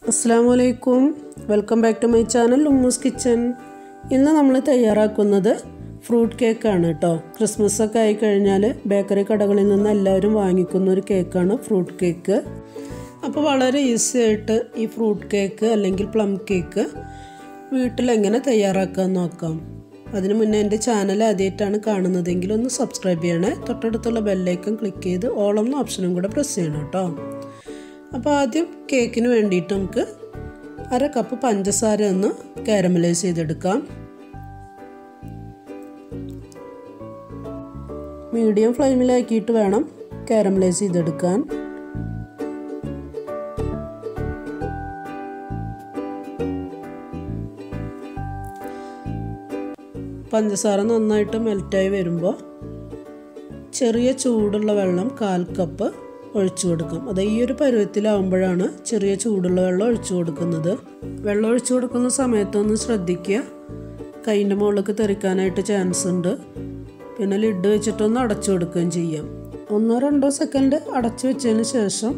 അസ്സാമു അലൈക്കും welcome back to my channel Ummu's kitchen ഇന്ന് നമ്മൾ തയ്യാറാക്കുന്നത് ഫ്രൂട്ട് കേക്കാണ് കേട്ടോ ക്രിസ്മസ് ഒക്കെ ആയി കഴിഞ്ഞാൽ ബേക്കറി കടകളിൽ നിന്ന് എല്ലാവരും വാങ്ങിക്കുന്ന ഒരു കേക്കാണ് ഫ്രൂട്ട് കേക്ക് അപ്പോൾ വളരെ ഈസി ആയിട്ട് ഈ ഫ്രൂട്ട് കേക്ക് അല്ലെങ്കിൽ പ്ലം കേക്ക് വീട്ടിലെങ്ങനെ തയ്യാറാക്കാൻ നോക്കാം അതിന് മുന്നേ എൻ്റെ ചാനൽ ആദ്യമായിട്ടാണ് കാണുന്നതെങ്കിൽ ഒന്ന് സബ്സ്ക്രൈബ് ചെയ്യണേ തൊട്ടടുത്തുള്ള ബെല്ലൈക്കൺ ക്ലിക്ക് ചെയ്ത് ഓളം എന്ന ഓപ്ഷനും കൂടെ പ്രസ് ചെയ്യണം കേട്ടോ അപ്പോൾ ആദ്യം കേക്കിന് വേണ്ടിയിട്ട് നമുക്ക് അര കപ്പ് പഞ്ചസാര ഒന്ന് കാരമലൈസ് ചെയ്തെടുക്കാം മീഡിയം ഫ്ലെയിമിലാക്കിയിട്ട് വേണം കാരമലൈസ് ചെയ്തെടുക്കാൻ പഞ്ചസാര നന്നായിട്ട് മെൽറ്റായി വരുമ്പോൾ ചെറിയ ചൂടുള്ള വെള്ളം കാൽ കപ്പ് ഒഴിച്ചു കൊടുക്കാം അത് ഈ ഒരു പരുവത്തിലാവുമ്പോഴാണ് ചെറിയ ചൂടുള്ള വെള്ളം ഒഴിച്ചു കൊടുക്കുന്നത് വെള്ളം ഒഴിച്ചു കൊടുക്കുന്ന സമയത്തൊന്ന് ശ്രദ്ധിക്കുക കൈൻ്റെ മുകളിലേക്ക് തെറിക്കാനായിട്ട് ചാൻസ് ഉണ്ട് പിന്നെ ലിഡ് വെച്ചിട്ടൊന്ന് അടച്ചു കൊടുക്കുകയും ചെയ്യാം ഒന്നോ രണ്ടോ സെക്കൻഡ് അടച്ചു വെച്ചതിന് ശേഷം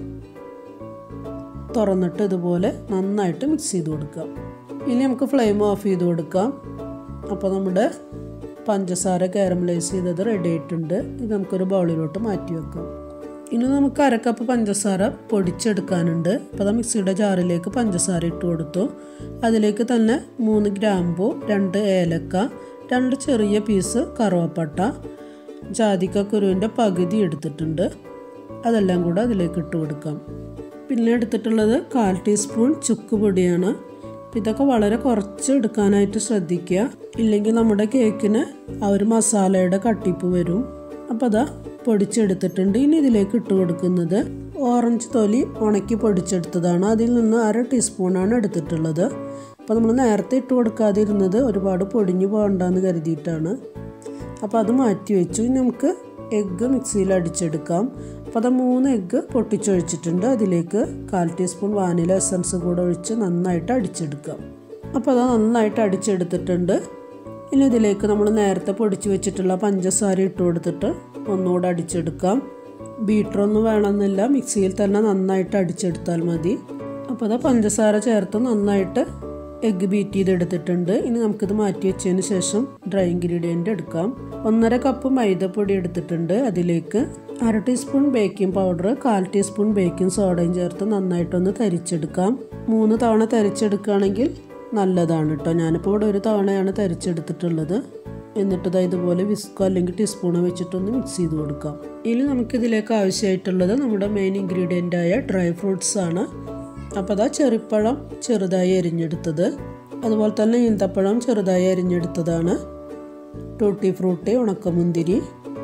തുറന്നിട്ട് ഇതുപോലെ നന്നായിട്ട് മിക്സ് ചെയ്ത് കൊടുക്കാം ഇനി നമുക്ക് ഫ്ലെയിം ഓഫ് ചെയ്ത് കൊടുക്കാം അപ്പോൾ നമ്മുടെ പഞ്ചസാര കാരമലൈസ് ചെയ്തത് റെഡി ആയിട്ടുണ്ട് ഇത് നമുക്കൊരു ബൗളിലോട്ട് മാറ്റി വെക്കാം ഇനി നമുക്ക് അരക്കപ്പ് പഞ്ചസാര പൊടിച്ചെടുക്കാനുണ്ട് അപ്പോൾ അത് മിക്സിയുടെ ജാറിലേക്ക് പഞ്ചസാര ഇട്ട് കൊടുത്തു അതിലേക്ക് തന്നെ മൂന്ന് ഗ്രാമ്പു രണ്ട് ഏലക്ക രണ്ട് ചെറിയ പീസ് കറുവപ്പട്ട ജാതിക്ക കുരുവിൻ്റെ പകുതി എടുത്തിട്ടുണ്ട് അതെല്ലാം കൂടെ അതിലേക്ക് ഇട്ട് കൊടുക്കാം പിന്നെ എടുത്തിട്ടുള്ളത് കാൽ ടീസ്പൂൺ ചുക്ക് പൊടിയാണ് ഇതൊക്കെ വളരെ കുറച്ച് എടുക്കാനായിട്ട് ശ്രദ്ധിക്കുക ഇല്ലെങ്കിൽ നമ്മുടെ കേക്കിന് ആ ഒരു മസാലയുടെ കട്ടിപ്പ് വരും അപ്പോൾ അതാ പൊടിച്ചെടുത്തിട്ടുണ്ട് ഇനി ഇതിലേക്ക് ഇട്ട് കൊടുക്കുന്നത് ഓറഞ്ച് തൊലി ഉണക്കി പൊടിച്ചെടുത്തതാണ് അതിൽ നിന്ന് അര ടീസ്പൂണാണ് എടുത്തിട്ടുള്ളത് അപ്പോൾ നമ്മൾ നേരത്തെ ഇട്ട് കൊടുക്കാതിരുന്നത് ഒരുപാട് പൊടിഞ്ഞു പോകണ്ടെന്ന് കരുതിയിട്ടാണ് അപ്പോൾ അത് മാറ്റി വെച്ചു ഇനി നമുക്ക് എഗ്ഗ് മിക്സിയിൽ അടിച്ചെടുക്കാം അപ്പോൾ അത് മൂന്ന് എഗ്ഗ് പൊട്ടിച്ചൊഴിച്ചിട്ടുണ്ട് അതിലേക്ക് കാൽ ടീസ്പൂൺ വാനില എസൻസ് കൂടെ ഒഴിച്ച് നന്നായിട്ട് അടിച്ചെടുക്കാം അപ്പോൾ അത് നന്നായിട്ട് അടിച്ചെടുത്തിട്ടുണ്ട് ഇനി ഇതിലേക്ക് നമ്മൾ നേരത്തെ പൊടിച്ച് വെച്ചിട്ടുള്ള പഞ്ചസാര ഇട്ട് കൊടുത്തിട്ട് ഒന്നുകൂടെ അടിച്ചെടുക്കാം ബീറ്ററൊന്നും വേണമെന്നില്ല മിക്സിയിൽ തന്നെ നന്നായിട്ട് അടിച്ചെടുത്താൽ മതി അപ്പോൾ അത് പഞ്ചസാര ചേർത്ത് നന്നായിട്ട് എഗ്ഗ് ബീറ്റ് ചെയ്തെടുത്തിട്ടുണ്ട് ഇനി നമുക്കിത് മാറ്റി വെച്ചതിന് ശേഷം ഡ്രൈ ഇൻഗ്രീഡിയൻ്റ് എടുക്കാം ഒന്നര കപ്പ് മൈദപ്പൊടി എടുത്തിട്ടുണ്ട് അതിലേക്ക് അര ടീസ്പൂൺ ബേക്കിംഗ് പൗഡർ കാൽ ടീസ്പൂൺ ബേക്കിംഗ് സോഡയും ചേർത്ത് നന്നായിട്ടൊന്ന് തരിച്ചെടുക്കാം മൂന്ന് തവണ തരിച്ചെടുക്കുകയാണെങ്കിൽ നല്ലതാണ് കേട്ടോ ഞാനിപ്പോൾ ഇവിടെ ഒരു തവണയാണ് തരിച്ചെടുത്തിട്ടുള്ളത് എന്നിട്ട് ഇതാ ഇതുപോലെ വിസ്കോ അല്ലെങ്കിൽ ടീസ്പൂണോ വെച്ചിട്ടൊന്ന് മിക്സ് ചെയ്ത് കൊടുക്കാം ഇനി നമുക്കിതിലേക്ക് ആവശ്യമായിട്ടുള്ളത് നമ്മുടെ മെയിൻ ഇൻഗ്രീഡിയൻ്റായ ഡ്രൈ ഫ്രൂട്ട്സ് ആണ് അപ്പോൾ അതാ ചെറിപ്പഴം ചെറുതായി അരിഞ്ഞെടുത്തത് അതുപോലെ തന്നെ ഈന്തപ്പഴം ചെറുതായി അരിഞ്ഞെടുത്തതാണ് ടൂട്ടി ഫ്രൂട്ടി ഉണക്കമുന്തിരി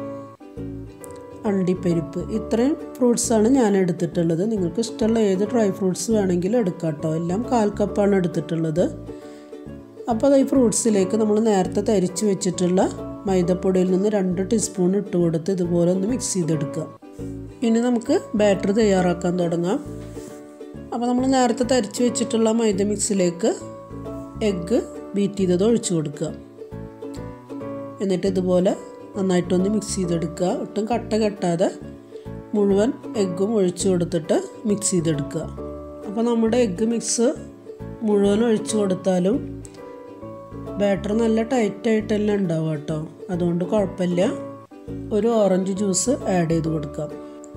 അണ്ടിപ്പരിപ്പ് ഇത്രയും ഫ്രൂട്ട്സാണ് ഞാൻ എടുത്തിട്ടുള്ളത് നിങ്ങൾക്ക് ഇഷ്ടമുള്ള ഏത് ഡ്രൈ ഫ്രൂട്ട്സ് വേണമെങ്കിലും എടുക്കാം കേട്ടോ എല്ലാം കാൽ കപ്പാണ് എടുത്തിട്ടുള്ളത് അപ്പോൾ ഈ ഫ്രൂട്ട്സിലേക്ക് നമ്മൾ നേരത്തെ തരിച്ച് വെച്ചിട്ടുള്ള മൈദപ്പൊടിയിൽ നിന്ന് രണ്ട് ടീസ്പൂൺ ഇട്ട് കൊടുത്ത് ഇതുപോലെ ഒന്ന് മിക്സ് ചെയ്തെടുക്കുക ഇനി നമുക്ക് ബാറ്റർ തയ്യാറാക്കാൻ തുടങ്ങാം അപ്പോൾ നമ്മൾ നേരത്തെ തരിച്ച് വെച്ചിട്ടുള്ള മൈദ മിക്സിലേക്ക് എഗ്ഗ് ബീറ്റ് ചെയ്തത് ഒഴിച്ചു കൊടുക്കുക എന്നിട്ട് ഇതുപോലെ നന്നായിട്ടൊന്ന് മിക്സ് ചെയ്തെടുക്കുക ഒട്ടും കട്ട കെട്ടാതെ മുഴുവൻ എഗ്ഗും ഒഴിച്ചു കൊടുത്തിട്ട് മിക്സ് ചെയ്തെടുക്കുക അപ്പോൾ നമ്മുടെ എഗ്ഗ് മിക്സ് മുഴുവൻ ഒഴിച്ചു കൊടുത്താലും ബാറ്റർ നല്ല ടൈറ്റായിട്ട് തന്നെ ഉണ്ടാവും കേട്ടോ അതുകൊണ്ട് കുഴപ്പമില്ല ഒരു ഓറഞ്ച് ജ്യൂസ് ആഡ് ചെയ്ത് കൊടുക്കാം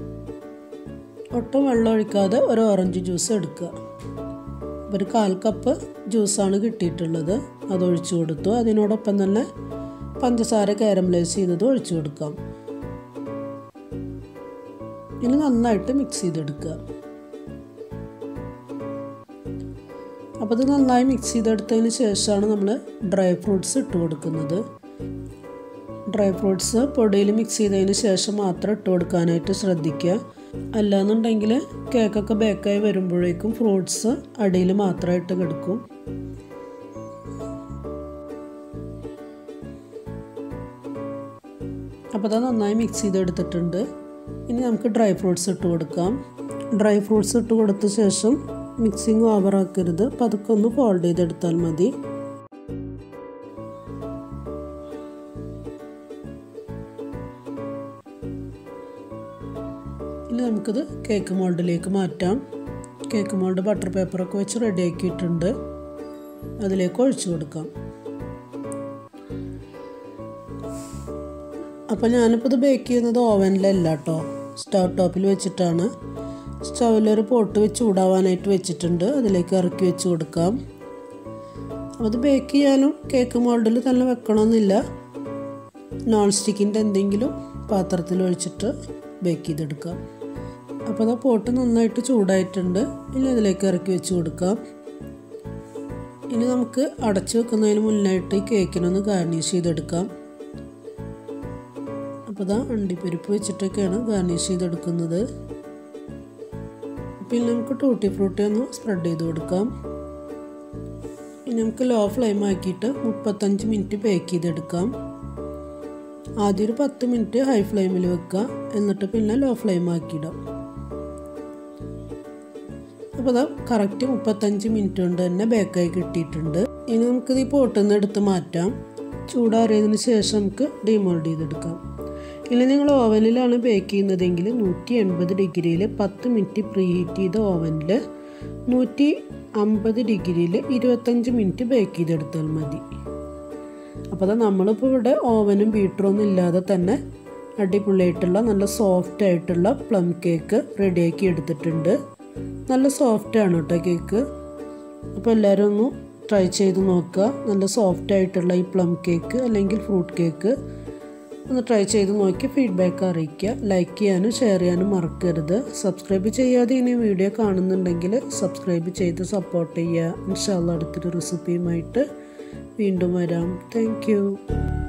ഒട്ടും വെള്ളം ഒഴിക്കാതെ ഒരു ഓറഞ്ച് ജ്യൂസ് എടുക്കുക ഒരു കാൽ കപ്പ് ജ്യൂസാണ് കിട്ടിയിട്ടുള്ളത് അത് ഒഴിച്ചു കൊടുത്തു അതിനോടൊപ്പം തന്നെ പഞ്ചസാര കാരമലൈസ് ചെയ്തത് ഒഴിച്ചു കൊടുക്കാം ഇനി നന്നായിട്ട് മിക്സ് ചെയ്തെടുക്കുക അപ്പോൾ ഇത് നന്നായി മിക്സ് ചെയ്തെടുത്തതിന് ശേഷമാണ് നമ്മൾ ഡ്രൈ ഫ്രൂട്ട്സ് ഇട്ട് കൊടുക്കുന്നത് ഡ്രൈ ഫ്രൂട്ട്സ് പൊടിയിൽ മിക്സ് ചെയ്തതിന് ശേഷം മാത്രം ഇട്ട് കൊടുക്കാനായിട്ട് ശ്രദ്ധിക്കുക അല്ലാന്നുണ്ടെങ്കിൽ കേക്കൊക്കെ ബേക്കായി വരുമ്പോഴേക്കും ഫ്രൂട്ട്സ് അടിയിൽ മാത്രമായിട്ട് കിടക്കും അപ്പോൾ അത് നന്നായി മിക്സ് ചെയ്തെടുത്തിട്ടുണ്ട് ഇനി നമുക്ക് ഡ്രൈ ഫ്രൂട്ട്സ് ഇട്ട് കൊടുക്കാം ഡ്രൈ ഫ്രൂട്ട്സ് ഇട്ട് കൊടുത്ത ശേഷം മിക്സിങ് ഓവർ ആക്കരുത് പതുക്കെ ഒന്ന് ഫോൾഡ് ചെയ്തെടുത്താൽ മതി ഇനി നമുക്കിത് കേക്ക് മോൾഡിലേക്ക് മാറ്റാം കേക്ക് മോൾഡ് ബട്ടർ പേപ്പറൊക്കെ വെച്ച് റെഡിയാക്കിയിട്ടുണ്ട് അതിലേക്ക് ഒഴിച്ചു കൊടുക്കാം അപ്പോൾ ഞാനിപ്പോൾ ഇത് ബേക്ക് ചെയ്യുന്നത് ഓവനിലല്ല കേട്ടോ സ്റ്റവ് ടോപ്പിൽ വെച്ചിട്ടാണ് സ്റ്റവിലൊരു പോട്ട് വെച്ച് ചൂടാവാനായിട്ട് വെച്ചിട്ടുണ്ട് അതിലേക്ക് ഇറക്കി വെച്ച് കൊടുക്കാം അത് ബേക്ക് ചെയ്യാനും കേക്ക് മോൾഡിൽ തന്നെ വെക്കണമെന്നില്ല നോൺ സ്റ്റിക്കിൻ്റെ എന്തെങ്കിലും പാത്രത്തിൽ ഒഴിച്ചിട്ട് ബേക്ക് ചെയ്തെടുക്കാം അപ്പോൾ അത് പോട്ട് നന്നായിട്ട് ചൂടായിട്ടുണ്ട് ഇനി അതിലേക്ക് ഇറക്കി വെച്ച് കൊടുക്കാം ഇനി നമുക്ക് അടച്ചു വെക്കുന്നതിന് മുന്നായിട്ട് ഈ കേക്കിനൊന്ന് ഗാർണിഷ് ചെയ്തെടുക്കാം അപ്പോൾ ഇതാ അണ്ടിപ്പരിപ്പ് വെച്ചിട്ടൊക്കെയാണ് ഗാർണിഷ് ചെയ്തെടുക്കുന്നത് പിന്നെ നമുക്ക് ടൂട്ടി ഫ്രൂട്ടി ഒന്ന് സ്പ്രെഡ് ചെയ്ത് കൊടുക്കാം ഇനി നമുക്ക് ലോ ഫ്ലെയിം ആക്കിയിട്ട് മുപ്പത്തഞ്ച് മിനിറ്റ് ബേക്ക് ചെയ്തെടുക്കാം ആദ്യം ഒരു പത്ത് മിനിറ്റ് ഹൈ ഫ്ലെയിമിൽ വെക്കുക എന്നിട്ട് പിന്നെ ലോ ഫ്ലെയിം ആക്കിയിടാം അപ്പോൾ അതാ കറക്റ്റ് മുപ്പത്തഞ്ച് മിനിറ്റ് കൊണ്ട് തന്നെ ബേക്കായി കിട്ടിയിട്ടുണ്ട് ഇനി നമുക്കിത് ഈ പോട്ടിൽ നിന്ന് എടുത്ത് മാറ്റാം ചൂടാറിയതിന് ശേഷം നമുക്ക് ഡിമോൾഡ് ചെയ്തെടുക്കാം ഇനി നിങ്ങൾ ഓവനിലാണ് ബേക്ക് ചെയ്യുന്നതെങ്കിൽ നൂറ്റി എൺപത് ഡിഗ്രിയിൽ പത്ത് മിനിറ്റ് പ്രീ ഹീറ്റ് ചെയ്ത ഓവനിൽ നൂറ്റി അമ്പത് ഡിഗ്രിയിൽ ഇരുപത്തഞ്ച് മിനിറ്റ് ബേക്ക് ചെയ്തെടുത്താൽ മതി അപ്പോൾ അത് നമ്മളിപ്പോൾ ഇവിടെ ഓവനും ബീറ്ററൊന്നും ഇല്ലാതെ തന്നെ അടിപൊളിയായിട്ടുള്ള നല്ല സോഫ്റ്റ് ആയിട്ടുള്ള പ്ലം കേക്ക് റെഡിയാക്കി എടുത്തിട്ടുണ്ട് നല്ല സോഫ്റ്റ് ആണ് കേട്ടോ കേക്ക് അപ്പോൾ എല്ലാവരും ഒന്ന് ട്രൈ ചെയ്ത് നോക്കുക നല്ല സോഫ്റ്റ് ആയിട്ടുള്ള ഈ പ്ലം കേക്ക് അല്ലെങ്കിൽ ഫ്രൂട്ട് കേക്ക് ഒന്ന് ട്രൈ ചെയ്ത് നോക്കി ഫീഡ്ബാക്ക് അറിയിക്കുക ലൈക്ക് ചെയ്യാനും ഷെയർ ചെയ്യാനും മറക്കരുത് സബ്സ്ക്രൈബ് ചെയ്യാതെ ഇനി വീഡിയോ കാണുന്നുണ്ടെങ്കിൽ സബ്സ്ക്രൈബ് ചെയ്ത് സപ്പോർട്ട് ചെയ്യുക ഇൻഷാല്ല അടുത്തൊരു റെസിപ്പിയുമായിട്ട് വീണ്ടും വരാം താങ്ക്